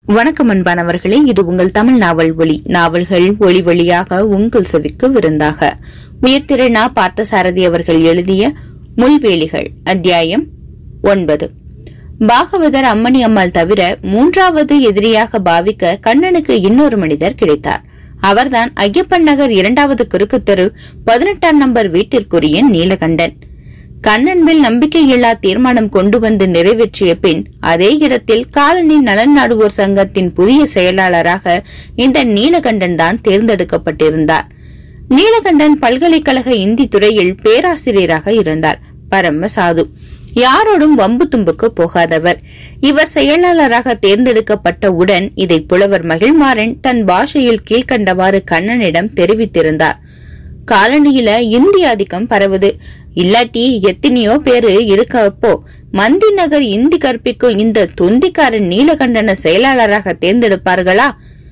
வணக்கம் அன்பானவர்களே இது உங்கள் தமிழ் நாவல் ஒளி நாவல்கள் ஒளி வழியாக உங்கள் செவிக்கு விருந்தாக உயர்திருநா பார்த்தசாரதி அவர்கள் எழுதிய முள்வேலிகள் அத்தியாயம் ஒன்பது பாகவதர் அம்மணி அம்மாள் தவிர மூன்றாவது எதிரியாக பாவிக்க கண்ணனுக்கு இன்னொரு மனிதர் கிடைத்தார் அவர்தான் ஐயப்பன் நகர் இரண்டாவது குறுக்கு தெரு பதினெட்டாம் நம்பர் வீட்டிற்குரிய நீலகண்டன் கண்ணன் மேல் நம்பிக்கையில்லா தீர்மானம் கொண்டு வந்து நிறைவேற்றிய பின் அதே இடத்தில் காலனி நலன் நாடுவோர் சங்கத்தின் புதிய செயலாளராக இந்த நீலகண்டன் தான் தேர்ந்தெடுக்கப்பட்டிருந்தார் நீலகண்டன் பல்கலைக்கழக இந்தி துறையில் பேராசிரியராக இருந்தார் பரம சாது யாரோடும் வம்பு தும்புக்கு போகாதவர் இவர் செயலாளராக தேர்ந்தெடுக்கப்பட்டவுடன் இதை புலவர் மகிழ்மாறன் தன் பாஷையில் கீழ்கண்டவாறு கண்ணனிடம் தெரிவித்திருந்தார் காலனியில இந்தி ஆதிக்கம் பரவுது இல்லாட்டி எத்தனையோ பேரு இருக்கப்போ மந்தி நகர் இந்தி கற்பிக்கும் இந்த தொந்திக்காரன் நீலகண்டன செயலாளராக தேர்ந்தெடுப்பார்களா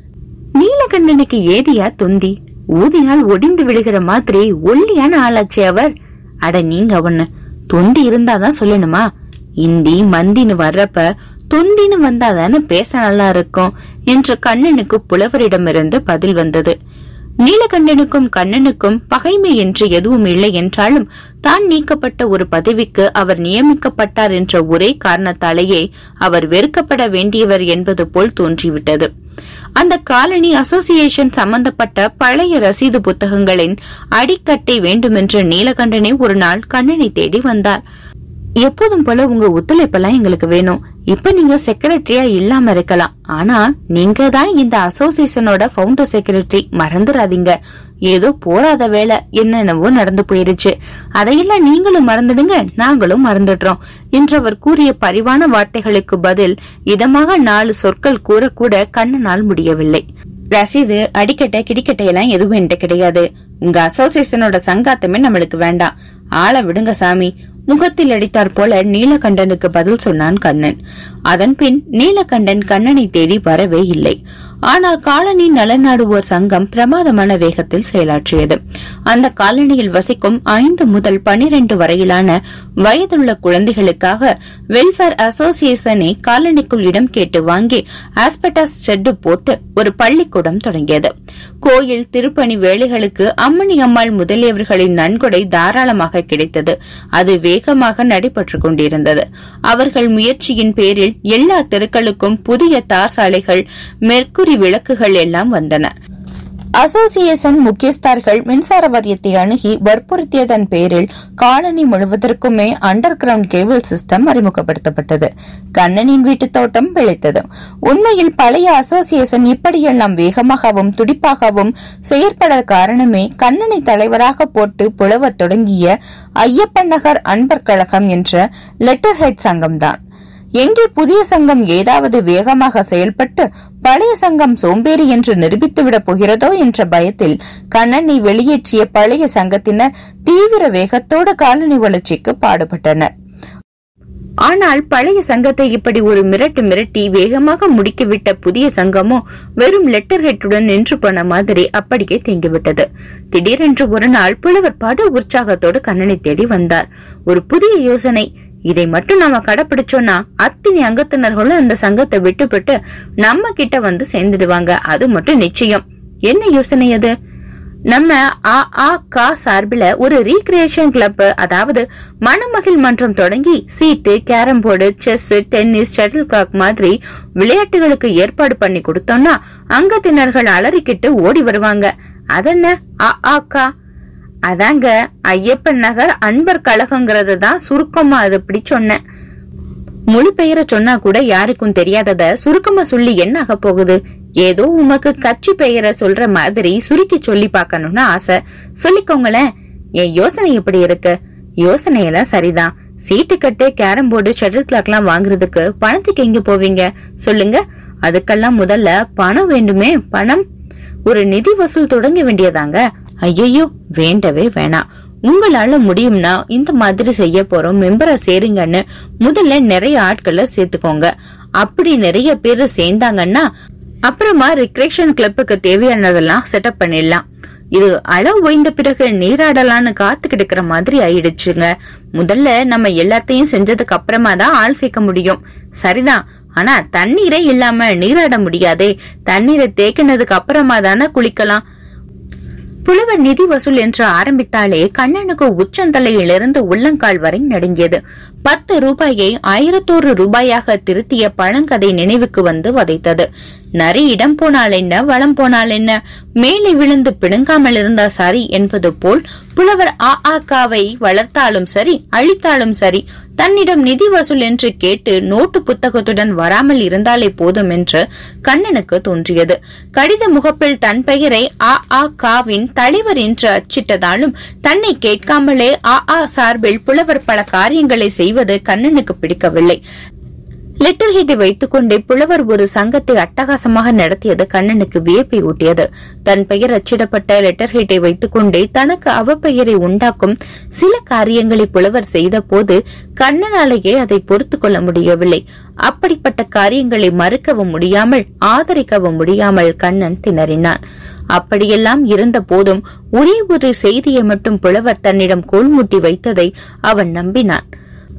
நீலகண்டனுக்கு ஏதியா தொந்தி ஊதினால் ஒடிந்து விழுகிற மாதிரி ஒல்லியான ஆளாச்சே அவர் அட நீங்க ஒண்ணு தொந்தி இருந்தாதான் சொல்லணுமா இந்தி மந்தின்னு வர்றப்ப தொந்தின்னு வந்தாதானே பேச நல்லா இருக்கும் என்று கண்ணனுக்கு புலவரிடமிருந்து பதில் வந்தது நீலகண்டனுக்கும் கண்ணனுக்கும் பகைமை என்று எதுவும் இல்லை என்றாலும் தான் நீக்கப்பட்ட ஒரு பதவிக்கு அவர் நியமிக்கப்பட்டார் என்ற ஒரே காரணத்தாலேயே அவர் வெறுக்கப்பட வேண்டியவர் என்பது போல் தோன்றிவிட்டது அந்த காலனி அசோசியேஷன் சம்பந்தப்பட்ட பழைய ரசீது புத்தகங்களின் அடிக்கட்டை வேண்டுமென்று நீலகண்டனே ஒரு நாள் கண்ணனை தேடி வந்தார் எப்போதும் போல உங்க ஒத்துழைப்பெல்லாம் எங்களுக்கு வேணும் இப்ப நீங்க செக்ரட்டரியா இல்லாம இருக்கலாம் ஆனா நீங்க தான் இந்த அசோசியேஷனோட ஃபவுண்டர் செக்ரட்டரி மறந்துடாதீங்க ஏதோ போராத வேலை என்னென்னவோ நடந்து போயிருச்சு அதையெல்லாம் நீங்களும் மறந்துடுங்க நாங்களும் மறந்துடுறோம் என்றவர் கூறிய பரிவான வார்த்தைகளுக்கு பதில் இதமாக நாலு சொற்கள் கூறக்கூட கண்ணனால் முடியவில்லை ரசீது அடிக்கட்டை கிடிக்கட்டை எல்லாம் எதுவும் என்கிட்ட கிடையாது உங்க அசோசியேஷனோட சங்காத்தமே நம்மளுக்கு வேண்டாம் ஆள விடுங்க சாமி முகத்தில் அடித்தாற் போல நீலகண்டனுக்கு பதில் சொன்னான் கண்ணன் அதன் பின் நீலகண்டன் கண்ணனை தேடி வரவே இல்லை ஆனால் காலனி நலநாடுவோர் சங்கம் பிரமாதமான வேகத்தில் செயலாற்றியது அந்த காலனியில் வசிக்கும் ஐந்து முதல் பனிரெண்டு வரையிலான வயதுள்ள குழந்தைகளுக்காக வெல்ஃபேர் அசோசியேஷனை காலனிக்குள் இடம் கேட்டு வாங்கி ஆஸ்பெட்டாஸ் ஷெட்டு போட்டு ஒரு பள்ளிக்கூடம் தொடங்கியது கோயில் திருப்பணி வேலைகளுக்கு அம்மணி அம்மாள் முதலியவர்களின் நன்கொடை தாராளமாக கிடைத்தது அது வேகமாக நடைபெற்றுக் கொண்டிருந்தது அவர்கள் முயற்சியின் பேரில் எல்லா தெருக்களுக்கும் புதிய தார் சாலைகள் மெர்க்குரி விளக்குகள் எல்லாம் வந்தன அசோசியேஷன் முக்கியஸ்தர்கள் மின்சார வாரியத்தை அணுகி வற்புறுத்தியதன் பேரில் காலனி முழுவதற்குமே அண்டர் கிரவுண்ட் கேபிள் சிஸ்டம் அறிமுகப்படுத்தப்பட்டது கண்ணனின் வீட்டு தோட்டம் பிழைத்தது உண்மையில் பழைய அசோசியேஷன் இப்படியெல்லாம் வேகமாகவும் துடிப்பாகவும் செயற்பட காரணமே கண்ணனை தலைவராக போட்டு புலவர் தொடங்கிய ஐயப்பன் நகர் அன்பர் கழகம் என்ற லெட்டர் ஹெட் சங்கம்தான் எங்கே புதிய சங்கம் ஏதாவது வேகமாக செயல்பட்டு பழைய சங்கம் சோம்பேறி என்று நிரூபித்துவிடப் போகிறதோ என்ற பயத்தில் கண்ணனை வெளியேற்றிய பழைய சங்கத்தினர் தீவிர வேகத்தோடு காலனி வளர்ச்சிக்கு பாடுபட்டனர் ஆனால் பழைய சங்கத்தை இப்படி ஒரு மிரட்டு மிரட்டி வேகமாக முடிக்கிவிட்ட புதிய சங்கமோ வெறும் லெட்டர் ஹெட்டுடன் நின்று போன மாதிரி அப்படியே தேங்கிவிட்டது திடீரென்று ஒரு நாள் புலவர் படு உற்சாகத்தோடு கண்ணனை தேடி வந்தார் ஒரு புதிய யோசனை இதை மட்டும் நாம கடைபிடிச்சோம்னா அத்தனை அங்கத்தினர்களும் அந்த சங்கத்தை விட்டுவிட்டு நம்ம கிட்ட வந்து சேர்ந்துடுவாங்க அது மட்டும் நிச்சயம் என்ன யோசனை அது நம்ம ஆ ஆ கா சார்பில் ஒரு ரீக்ரியேஷன் கிளப் அதாவது மணமகிழ் மன்றம் தொடங்கி சீட்டு carrom board chess tennis shuttlecock மாதிரி விளையாட்டுகளுக்கு ஏற்பாடு பண்ணி கொடுத்தோம்னா அங்கத்தினர்கள் அலறிக்கிட்டு ஓடி வருவாங்க அதென்ன ஆ ஆ கா அதாங்க ஐயப்பன் நகர் அன்பர் கழகங்கிறது தான் சுருக்கமா அது இப்படி சொன்னேன் முழு பெயரை சொன்னா கூட யாருக்கும் தெரியாதத சுருக்கமா சொல்லி என்ன ஆக போகுது ஏதோ உமக்கு கட்சி பெயரை சொல்ற மாதிரி சுருக்கி சொல்லி பார்க்கணும்னு ஆசை சொல்லிக்கோங்களேன் என் யோசனை எப்படி இருக்கு யோசனை எல்லாம் சரிதான் சீட்டு கட்டு கேரம் போர்டு ஷட்டில் கிளாக் எல்லாம் வாங்குறதுக்கு பணத்துக்கு எங்க போவீங்க சொல்லுங்க அதுக்கெல்லாம் முதல்ல பணம் வேண்டுமே பணம் ஒரு நிதி வசூல் தொடங்க வேண்டியதாங்க ஐயோ வேண்டவே வேணாம் உங்களால முடியும்னா இந்த மாதிரி செய்ய போறோம் மெம்பரா சேருங்கன்னு முதல்ல நிறைய ஆட்களை சேர்த்துக்கோங்க அப்படி நிறைய பேர் சேர்ந்தாங்கன்னா அப்புறமா ரிக்ரேஷன் கிளப்புக்கு தேவையானதெல்லாம் செட்டப் பண்ணிடலாம் இது அளவு ஓய்ந்த பிறகு நீராடலான்னு காத்துக்கிட்டு இருக்கிற மாதிரி ஆயிடுச்சுங்க முதல்ல நம்ம எல்லாத்தையும் செஞ்சதுக்கு அப்புறமா தான் ஆள் சேர்க்க முடியும் சரிதான் ஆனா தண்ணீரே இல்லாம நீராட முடியாதே தண்ணீரை தேக்கினதுக்கு அப்புறமா தானே குளிக்கலாம் புலவர் நிதி வசூல் என்று ஆரம்பித்தாலே கண்ணனுக்கு உச்சந்தலையிலிருந்து உள்ளங்கால் வரை நடுங்கியது பத்து ரூபாயை ஆயிரத்தோரு ரூபாயாக திருத்திய பழங்கதை நினைவுக்கு வந்து வதைத்தது நரி இடம் போனால் என்ன வளம் போனால் என்ன மேலே விழுந்து பிடுங்காமல் இருந்தா சரி என்பது போல் புலவர் ஆ ஆ காவை வளர்த்தாலும் சரி அழித்தாலும் சரி தன்னிடம் நிதி வசூல் என்று கேட்டு நோட்டு புத்தகத்துடன் வராமல் இருந்தாலே போதும் என்று கண்ணனுக்கு தோன்றியது கடித முகப்பில் தன் பெயரை ஆ ஆ காவின் தலைவர் என்று அச்சிட்டதாலும் தன்னை கேட்காமலே ஆ ஆ சார்பில் புலவர் பல காரியங்களை செய்வது கண்ணனுக்கு பிடிக்கவில்லை லெட்டர் ஹெட்டை வைத்துக் கொண்டே புலவர் ஒரு சங்கத்தை அட்டகாசமாக நடத்தியது கண்ணனுக்கு வியப்பை ஊட்டியது தன் பெயர் அச்சிடப்பட்ட லெட்டர் ஹெட்டை வைத்துக் கொண்டே தனக்கு அவப்பெயரை உண்டாக்கும் சில காரியங்களை புலவர் செய்த போது கண்ணனாலேயே அதை பொறுத்துக் கொள்ள முடியவில்லை அப்படிப்பட்ட காரியங்களை மறுக்கவும் முடியாமல் ஆதரிக்கவும் முடியாமல் கண்ணன் திணறினான் அப்படியெல்லாம் இருந்த போதும் ஒரே ஒரு செய்தியை மட்டும் புலவர் தன்னிடம் கோல்மூட்டி வைத்ததை அவன் நம்பினான்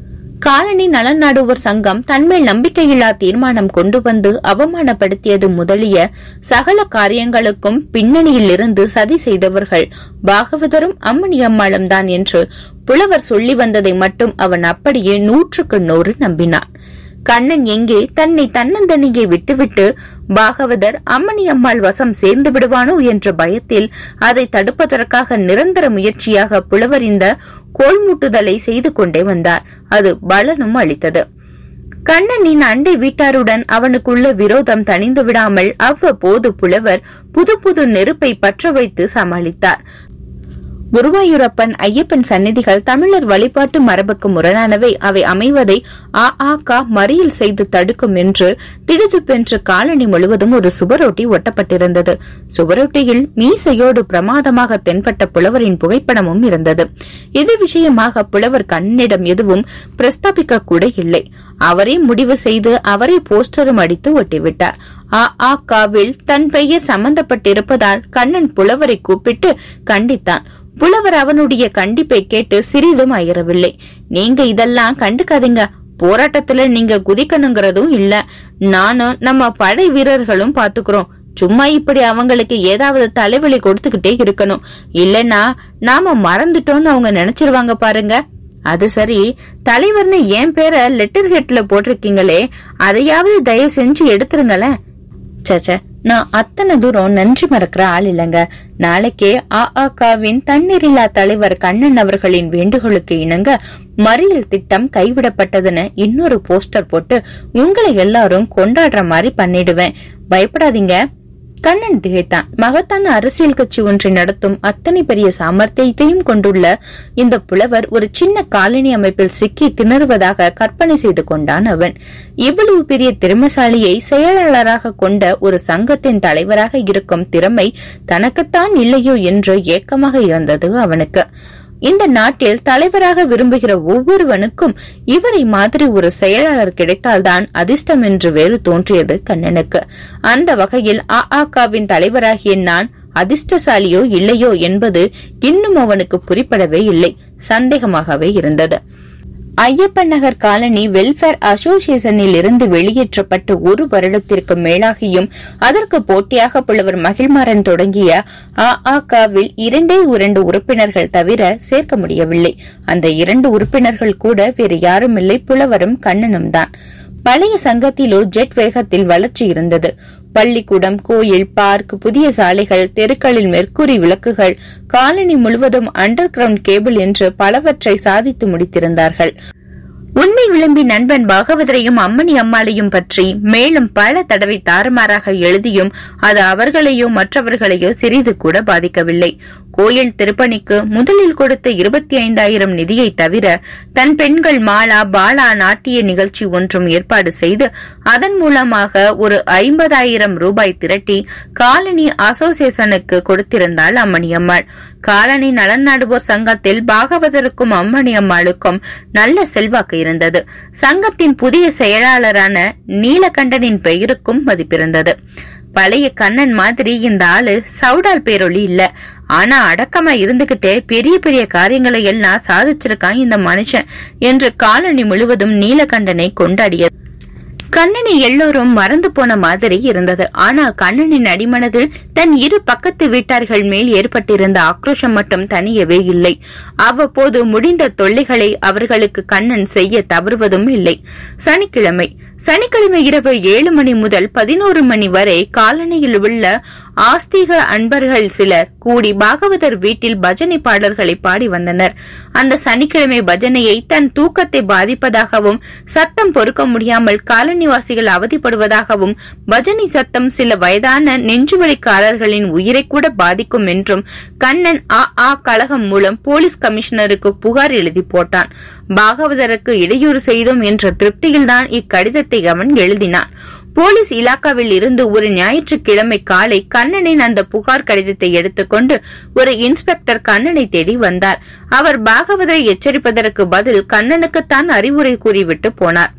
காலனி நலன் நாடுவோர் சங்கம் தன்மேல் நம்பிக்கையில்லா தீர்மானம் கொண்டு வந்து அவமானப்படுத்தியது முதலிய சகல காரியங்களுக்கும் பின்னணியில் இருந்து சதி செய்தவர்கள் பாகவதரும் அம்மணி அம்மாளும் தான் என்று புலவர் சொல்லி வந்ததை மட்டும் அவன் அப்படியே நூற்றுக்கு நூறு நம்பினான் கண்ணன் எங்கே தன்னை தன்னந்தனியே விட்டுவிட்டு பாகவதர் அம்மணி அம்மாள் வசம் சேர்ந்து விடுவானோ என்ற பயத்தில் அதை தடுப்பதற்காக நிரந்தர முயற்சியாக புலவர் இந்த கோல்மூட்டுதலை செய்து கொண்டே வந்தார் அது பலனும் அளித்தது கண்ணனின் அண்டை வீட்டாருடன் அவனுக்குள்ள விரோதம் தணிந்து விடாமல் அவ்வப்போது புலவர் புது புது நெருப்பை பற்ற வைத்து சமாளித்தார் குருவாயூரப்பன் ஐயப்பன் சந்நிதிகள் தமிழர் வழிபாட்டு மரபுக்கு முரணானவை அவை அமைவதை ஆ ஆ கா மறியல் செய்து தடுக்கும் என்று திடுதுப்பென்று காலனி முழுவதும் ஒரு சுவரொட்டி ஒட்டப்பட்டிருந்தது சுவரொட்டியில் மீசையோடு பிரமாதமாக தென்பட்ட புலவரின் புகைப்படமும் இருந்தது இது விஷயமாக புலவர் கண்ணிடம் எதுவும் பிரஸ்தாபிக்க கூட இல்லை அவரே முடிவு செய்து அவரே போஸ்டரும் அடித்து ஒட்டிவிட்டார் ஆ ஆ காவில் தன் பெயர் சம்பந்தப்பட்டிருப்பதால் கண்ணன் புலவரை கூப்பிட்டு கண்டித்தான் புலவர் அவனுடைய கண்டிப்பை கேட்டு சிறிதும் அயரவில்லை நீங்க இதெல்லாம் கண்டுக்காதீங்க போராட்டத்துல நீங்க குதிக்கணுங்கிறதும் இல்ல நானும் நம்ம படை வீரர்களும் பாத்துக்கிறோம் சும்மா இப்படி அவங்களுக்கு ஏதாவது தலைவலி கொடுத்துக்கிட்டே இருக்கணும் இல்லனா நாம மறந்துட்டோம்னு அவங்க நினைச்சிருவாங்க பாருங்க அது சரி தலைவர்னு என் பேரை லெட்டர் ஹெட்ல போட்டிருக்கீங்களே அதையாவது தயவு செஞ்சு எடுத்துருங்களேன் சச்ச நான் அத்தனை தூரம் நன்றி மறக்கிற ஆள் இல்லைங்க நாளைக்கே அஅகவின் தண்ணீரில்லா தலைவர் கண்ணன் அவர்களின் வேண்டுகோளுக்கு இணங்க மறியல் திட்டம் கைவிடப்பட்டதுன்னு இன்னொரு போஸ்டர் போட்டு உங்களை எல்லாரும் கொண்டாடுற மாதிரி பண்ணிடுவேன் பயப்படாதீங்க கண்ணன் திகைத்தான் மகத்தான அரசியல் கட்சி ஒன்றை நடத்தும் அத்தனை பெரிய சாமர்த்தியத்தையும் கொண்டுள்ள இந்த புலவர் ஒரு சின்ன காலனி அமைப்பில் சிக்கி திணறுவதாக கற்பனை செய்து கொண்டான் அவன் இவ்வளவு பெரிய திறமசாலியை செயலாளராக கொண்ட ஒரு சங்கத்தின் தலைவராக இருக்கும் திறமை தனக்குத்தான் இல்லையோ என்று ஏக்கமாக இருந்தது அவனுக்கு இந்த நாட்டில் தலைவராக விரும்புகிற ஒவ்வொருவனுக்கும் இவரை மாதிரி ஒரு செயலாளர் கிடைத்தால்தான் அதிர்ஷ்டம் என்று வேறு தோன்றியது கண்ணனுக்கு அந்த வகையில் அஅகவின் தலைவராகிய நான் அதிர்ஷ்டசாலியோ இல்லையோ என்பது இன்னும் அவனுக்கு புரிப்படவே இல்லை சந்தேகமாகவே இருந்தது ஐயப்பன் நகர் காலனி வெல்ஃபேர் அசோசியேஷனில் இருந்து வெளியேற்றப்பட்டு ஒரு வருடத்திற்கு மேலாகியும் அதற்கு போட்டியாக புலவர் மகிழ்மாறன் தொடங்கிய அஅகவில் இரண்டே இரண்டு உறுப்பினர்கள் தவிர சேர்க்க முடியவில்லை அந்த இரண்டு உறுப்பினர்கள் கூட வேறு யாரும் இல்லை புலவரும் கண்ணனும் தான் பழைய சங்கத்திலோ ஜெட் வேகத்தில் வளர்ச்சி இருந்தது பள்ளிக்கூடம் கோயில் பார்க் புதிய சாலைகள் தெருக்களில் மெர்க்குரி விளக்குகள் காலனி முழுவதும் அண்டர் கிரவுண்ட் கேபிள் என்று பலவற்றை சாதித்து முடித்திருந்தார்கள் உண்மை விளம்பி நண்பன் பாகவதரையும் அம்மணி அம்மாளையும் பற்றி மேலும் பல தடவை தாறுமாறாக எழுதியும் அது அவர்களையோ மற்றவர்களையோ சிறிது கூட பாதிக்கவில்லை கோயில் திருப்பணிக்கு முதலில் கொடுத்த இருபத்தி ஐந்தாயிரம் நிதியை தவிர தன் பெண்கள் மாலா பாலா நாட்டிய நிகழ்ச்சி ஒன்றும் ஏற்பாடு செய்து அதன் மூலமாக ஒரு ஐம்பதாயிரம் ரூபாய் திரட்டி காலனி அசோசியேஷனுக்கு கொடுத்திருந்தாள் அம்மணி அம்மாள் காலனி நலன் நாடுவோர் சங்கத்தில் பாகவதருக்கும் அம்மணி அம்மாளுக்கும் நல்ல செல்வாக்கு இருந்தது சங்கத்தின் புதிய செயலாளரான நீலகண்டனின் பெயருக்கும் மதிப்பிருந்தது பழைய கண்ணன் மாதிரி இந்த ஆளு சவுடால் பேரொளி இல்ல ஆனா அடக்கமா இருந்துகிட்டே பெரிய பெரிய காரியங்களை எல்லாம் சாதிச்சிருக்கான் இந்த மனுஷன் என்று காலனி முழுவதும் நீலகண்டனை கொண்டாடியது கண்ணனை எல்லோரும் மறந்து போன மாதிரி இருந்தது ஆனால் கண்ணனின் அடிமனதில் தன் இரு பக்கத்து வீட்டார்கள் மேல் ஏற்பட்டிருந்த ஆக்ரோஷம் மட்டும் தனியவே இல்லை அவ்வப்போது முடிந்த தொல்லைகளை அவர்களுக்கு கண்ணன் செய்ய தவறுவதும் இல்லை சனிக்கிழமை சனிக்கிழமை இரவு ஏழு மணி முதல் பதினோரு மணி வரை காலனியில் உள்ள ஆஸ்திக அன்பர்கள் சிலர் கூடி பாகவதர் வீட்டில் பஜனை பாடல்களை பாடி வந்தனர் அந்த சனிக்கிழமை பஜனையை தன் தூக்கத்தை பாதிப்பதாகவும் சத்தம் பொறுக்க முடியாமல் காலனிவாசிகள் அவதிப்படுவதாகவும் பஜனை சத்தம் சில வயதான நெஞ்சுவலிக்காரர்களின் உயிரை கூட பாதிக்கும் என்றும் கண்ணன் ஆ ஆ கழகம் மூலம் போலீஸ் கமிஷனருக்கு புகார் எழுதி போட்டான் பாகவதருக்கு இடையூறு செய்தோம் என்ற திருப்தியில்தான் இக்கடிதத்தை அவன் எழுதினான் போலீஸ் இலாக்காவில் இருந்து ஒரு ஞாயிற்றுக்கிழமை காலை கண்ணனின் அந்த புகார் கடிதத்தை எடுத்துக்கொண்டு ஒரு இன்ஸ்பெக்டர் கண்ணனை தேடி வந்தார் அவர் பாகவதரை எச்சரிப்பதற்கு பதில் கண்ணனுக்குத்தான் அறிவுரை கூறிவிட்டு போனார்